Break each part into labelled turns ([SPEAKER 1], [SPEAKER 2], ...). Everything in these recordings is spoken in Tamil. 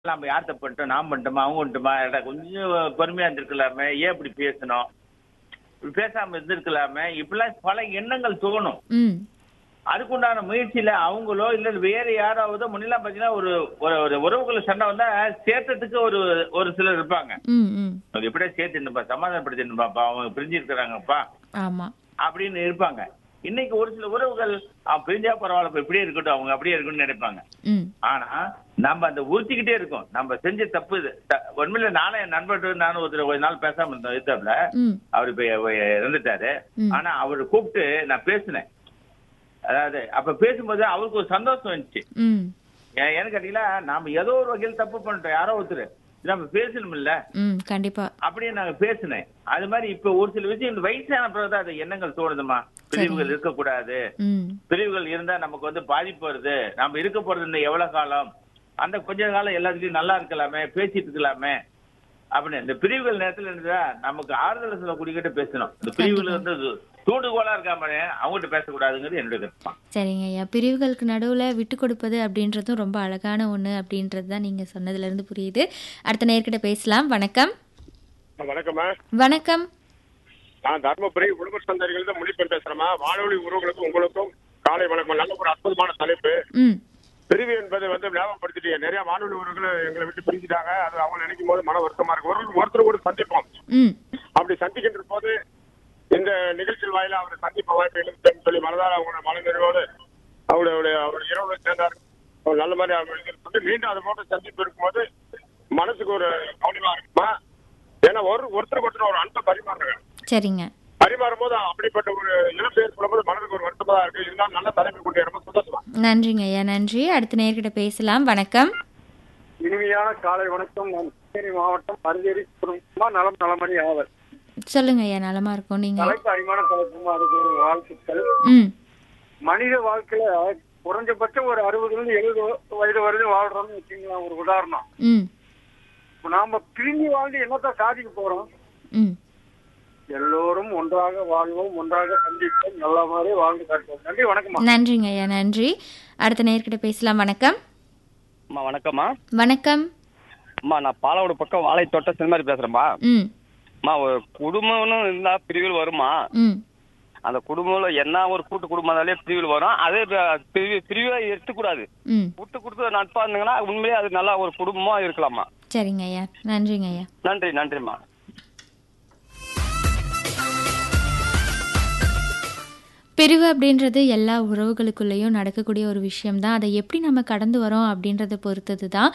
[SPEAKER 1] நம்ம யார் தப்பு பண்ணிட்டோம் நான் பண்ணிட்டோமா அவங்க பண்ணிட்டோமா ஏடா கொஞ்சம் பொறுமையா இருந்திருக்கலாமே ஏன் இப்படி பேசணும் இப்படி பேசாம இருந்திருக்கலாமே இப்படிலாம் பல எண்ணங்கள் தோணும்
[SPEAKER 2] ம்
[SPEAKER 1] அதுக்குண்டான முயற்சியில அவங்களோ இல்ல வேற யாராவது முன்னெல்லாம் பாத்தீங்கன்னா ஒரு ஒரு ஒரு உறவுகளை சண்டை வந்தா சேர்த்ததுக்கு ஒரு ஒரு சிலர் இருப்பாங்க
[SPEAKER 2] ம் ம்
[SPEAKER 1] அது எப்படியா சேர்த்துப்பா சமாதானப்படுத்திருப்பாப்பா அவங்க பிரிஞ்சு இருக்கிறாங்கப்பா
[SPEAKER 2] ஆமாம்
[SPEAKER 1] அப்படின்னு இருப்பாங்க இன்னைக்கு ஒரு சில உறவுகள் அவன் பிரிஞ்சா பரவாயில்ல இப்படியே இருக்கட்டும் அவங்க அப்படியே இருக்கணும்னு நினைப்பாங்க
[SPEAKER 2] ம்
[SPEAKER 1] ஆனா நம்ம அந்த உறுத்திக்கிட்டே இருக்கோம் நம்ம செஞ்ச தப்பு இது த- உண்மையில நானே என் நண்பர்கிட்ட நானும் ஒருத்தர் கொஞ்ச நாள் பேசாம இருந்தோம் இருந்தாப்ல
[SPEAKER 2] ம்
[SPEAKER 1] அவர் இப்ப இ- இறந்துட்டாரு
[SPEAKER 2] ம்.
[SPEAKER 1] ஆனா அவர் கூப்பிட்டு நான் பேசினேன் அதாவது அப்ப பேசும்போது அவருக்கு ஒரு சந்தோஷம் வந்துச்சு
[SPEAKER 2] ம்
[SPEAKER 1] ஏன் ஏன்னு கேட்டீங்கன்னா நாம ஏதோ ஒரு வகையில் தப்பு பண்ணிட்டோம் யாரோ ஒருத்தர் இது நம்ம பேசணும்ல
[SPEAKER 2] ம் கண்டிப்பா
[SPEAKER 1] அப்படியே நாங்க பேசினேன் அது மாதிரி இப்ப ஒரு சில விஷயம் இந்த வயசான பிறகுதான் அது எண்ணங்கள் தோணுதுமா பிரிவுகள் இருக்கக்கூடாது
[SPEAKER 2] ம்
[SPEAKER 1] பிரிவுகள் இருந்தா நமக்கு வந்து பாதிப்பு வருது நாம இருக்க போறது இந்த எவ்வளவு காலம் அந்த கொஞ்ச காலம் எல்லாத்துலயும் நல்லா இருக்கலாமே பேசிட்டு இருக்கலாமே அப்படின்னு இந்த பிரிவுகள் நேரத்துல இருந்தா நமக்கு ஆறுதல் சொல்ல குடிக்கிட்டு பேசணும் இந்த பிரிவுகள் வந்து இது தூண்டுகோலா இருக்காம அவங்ககிட்ட பேசக்கூடாதுங்கிறது என்னுடைய கருத்து
[SPEAKER 2] சரிங்க ஐயா பிரிவுகளுக்கு நடுவில் விட்டு கொடுப்பது அப்படின்றதும் ரொம்ப அழகான ஒன்று அப்படின்றது தான் நீங்கள் சொன்னதுலேருந்து புரியுது அடுத்த நேர்கிட்ட பேசலாம் வணக்கம்
[SPEAKER 3] வணக்கம்மா
[SPEAKER 2] வணக்கம்
[SPEAKER 3] நான் தர்மபுரி குடும்ப சந்ததிகள் முடிப்பெண் பேசுறேம்மா வானொலி உறவுகளுக்கும் உங்களுக்கும் காலை வணக்கம் நல்ல ஒரு அற்புதமான தலைப்பு
[SPEAKER 2] ம்
[SPEAKER 3] பிரிவு என்பது வந்து ஞாபகப்படுத்திட்டீங்க நிறைய வானொலி உறவுகள் எங்களை விட்டு பிரிஞ்சுட்டாங்க அது அவங்க நினைக்கும் போது மன வருத்தமா இருக்கு ஒரு ஒருத்தர் கூட சந்திப்போம்
[SPEAKER 2] ம்
[SPEAKER 3] அப்படி சந்திக்கின்ற போது இந்த நிகழ்ச்சியில் வாயில அவரை சந்திப்ப வாய்ப்பு இழுத்தேன்னு சொல்லி மனதார அவங்களோட மன நிறைவோடு அவருடைய அவர் இரவு சேர்ந்தார் அவர் நல்ல மாதிரி அவர் இதுன்னு சொல்லி மீண்டும் அது போன்ற சந்திப்பு இருக்கும்போது மனசுக்கு ஒரு கவனமா இருக்குமா ஏன்னா ஒரு ஒருத்தருக்கு ஒருத்தர் ஒரு அன்பை பரிமாறுறாங்க
[SPEAKER 2] சரிங்க
[SPEAKER 3] பரிமாறும் போது அப்படிப்பட்ட ஒரு இழப்பு ஏற்படும்போது மனதுக்கு ஒரு வருத்தமா தான் இருக்கு இதுதான் நல்ல தலைமை கொண்டு ரொம்ப சந்தோஷமா
[SPEAKER 2] நன்றிங்க ஐயா நன்றி அடுத்த நேர்கிட்ட பேசலாம் வணக்கம்
[SPEAKER 4] இனிமையான காலை வணக்கம் நான் கிருஷ்ணகிரி மாவட்டம் பரிதேரி குடும்பமா நலம் நலமணி ஆவர்
[SPEAKER 2] சொல்லுங்க ஐயா நலமா இருக்கும் நீங்க
[SPEAKER 4] தலைப்பு அருமையான தலைப்புமா அதுக்கு ஒரு வாழ்த்துக்கள்
[SPEAKER 2] ம்
[SPEAKER 4] மனித வாழ்க்கையில குறைஞ்சபட்சம் ஒரு அறுபதுல இருந்து எழுபது வயது வரைக்கும் வாழ்றோம்னு வச்சுக்கலாம் ஒரு உதாரணம்
[SPEAKER 2] ம்
[SPEAKER 4] இப்ப நாம பிரிஞ்சு வாழ்ந்து என்னத்தான் சாதிக்க போறோம்
[SPEAKER 2] ம்
[SPEAKER 4] எல்லோரும் ஒன்றாக வாழ்வோம் ஒன்றாக சந்திப்போம் நல்ல மாதிரி வாழ்ந்து காட்டுவோம் நன்றி வணக்கம்மா
[SPEAKER 2] நன்றிங்க ஐயா நன்றி அடுத்த நேர்கிட்ட பேசலாம் வணக்கம்
[SPEAKER 5] அம்மா வணக்கம்மா
[SPEAKER 2] வணக்கம்
[SPEAKER 5] அம்மா நான் பாலவோட பக்கம் வாழை தோட்ட சினிமாரி பேசுறேம்மா
[SPEAKER 2] ம்
[SPEAKER 5] அம்மா ஒரு குடும்பம்னு இருந்தா பிரிவில் வருமா
[SPEAKER 2] ம்
[SPEAKER 5] அந்த குடும்பம்ல என்ன ஒரு கூட்டு குடும்பம் இருந்தாலே பிரிவில் வரும் அதே ப- பிரிவு பிரிவை எடுத்துக்கூடாது
[SPEAKER 2] ம்
[SPEAKER 5] விட்டு கொடுத்து நட்பா இருந்தீங்கன்னா உண்மையிலே அது நல்லா ஒரு குடும்பமா இருக்கலாமா
[SPEAKER 2] சரிங்க ஐயா நன்றிங்க ஐயா
[SPEAKER 5] நன்றி நன்றிம்மா
[SPEAKER 2] பிரிவு அப்படின்றது எல்லா உறவுகளுக்குள்ளேயும் நடக்கக்கூடிய ஒரு விஷயம்தான் அதை எப்படி நம்ம கடந்து வரோம் அப்படின்றத பொறுத்தது தான்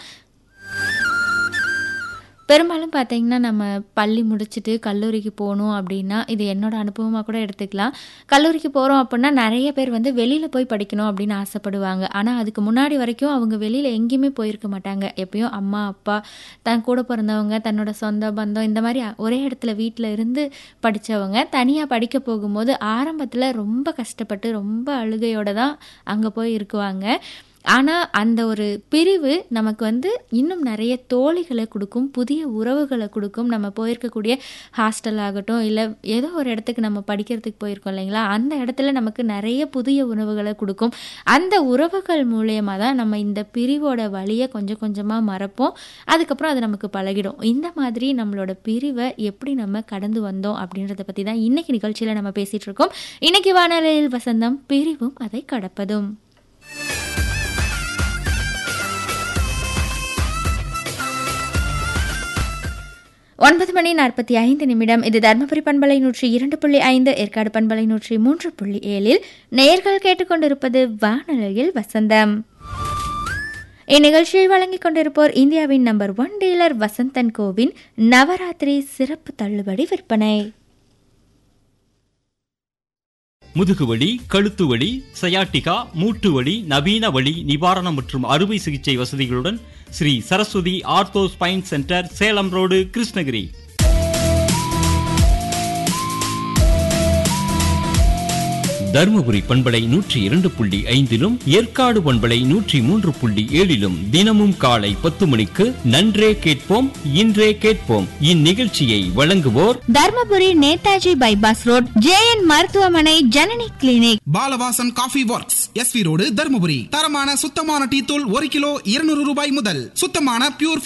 [SPEAKER 2] பெரும்பாலும் பார்த்தீங்கன்னா நம்ம பள்ளி முடிச்சுட்டு கல்லூரிக்கு போகணும் அப்படின்னா இது என்னோட அனுபவமாக கூட எடுத்துக்கலாம் கல்லூரிக்கு போகிறோம் அப்படின்னா நிறைய பேர் வந்து வெளியில் போய் படிக்கணும் அப்படின்னு ஆசைப்படுவாங்க ஆனால் அதுக்கு முன்னாடி வரைக்கும் அவங்க வெளியில் எங்கேயுமே போயிருக்க மாட்டாங்க எப்பயும் அம்மா அப்பா தன் கூட பிறந்தவங்க தன்னோட சொந்த பந்தம் இந்த மாதிரி ஒரே இடத்துல வீட்டில் இருந்து படித்தவங்க தனியாக படிக்க போகும்போது ஆரம்பத்தில் ரொம்ப கஷ்டப்பட்டு ரொம்ப அழுகையோட தான் அங்கே போய் இருக்குவாங்க ஆனால் அந்த ஒரு பிரிவு நமக்கு வந்து இன்னும் நிறைய தோழிகளை கொடுக்கும் புதிய உறவுகளை கொடுக்கும் நம்ம போயிருக்கக்கூடிய ஹாஸ்டல் ஆகட்டும் இல்லை ஏதோ ஒரு இடத்துக்கு நம்ம படிக்கிறதுக்கு போயிருக்கோம் இல்லைங்களா அந்த இடத்துல நமக்கு நிறைய புதிய உறவுகளை கொடுக்கும் அந்த உறவுகள் மூலயமா தான் நம்ம இந்த பிரிவோட வழியை கொஞ்சம் கொஞ்சமாக மறப்போம் அதுக்கப்புறம் அது நமக்கு பழகிடும் இந்த மாதிரி நம்மளோட பிரிவை எப்படி நம்ம கடந்து வந்தோம் அப்படின்றத பற்றி தான் இன்னைக்கு நிகழ்ச்சியில் நம்ம பேசிகிட்டு இருக்கோம் இன்னைக்கு வானொலியில் வசந்தம் பிரிவும் அதை கடப்பதும் ஒன்பது மணி நாற்பத்தி ஐந்து நிமிடம் இது தர்மபுரி பண்பலை நூற்றி இரண்டு புள்ளி ஐந்து ஏற்காடு பண்பலை நூற்றி மூன்று புள்ளி ஏழில் நேர்கள் கேட்டுக்கொண்டிருப்பது வானொலியில் வசந்தம் இந்நிகழ்ச்சியை வழங்கிக் கொண்டிருப்போர் இந்தியாவின் நம்பர் ஒன் டீலர் வசந்தன் கோவின் நவராத்திரி சிறப்பு தள்ளுபடி விற்பனை
[SPEAKER 6] முதுகுவலி கழுத்து வலி சயாட்டிகா மூட்டு வலி நவீன வலி நிவாரணம் மற்றும் அறுவை சிகிச்சை வசதிகளுடன் Sri Saraswathi ortho spine centre Salem road Krishnagiri Dharmapuri பண்பலை நூற்றி இரண்டு புள்ளி ஐந்திலும் ஏற்காடு பண்பலை நூற்றி மூன்று புள்ளி ஏழிலும் தினமும் காலை பத்து மணிக்கு நன்றே கேட்போம் இன்றே கேட்போம் இந்நிகழ்ச்சியை வழங்குவோர்
[SPEAKER 2] Dharmapuri Netaji bypass road JN மருத்துவமனை Janani clinic
[SPEAKER 7] Balavasan coffee works SV road Dharmapuri தரமான சுத்தமான டீ தூள் ஒரு கிலோ இருநூறு ரூபாய் முதல் சுத்தமான பியூர்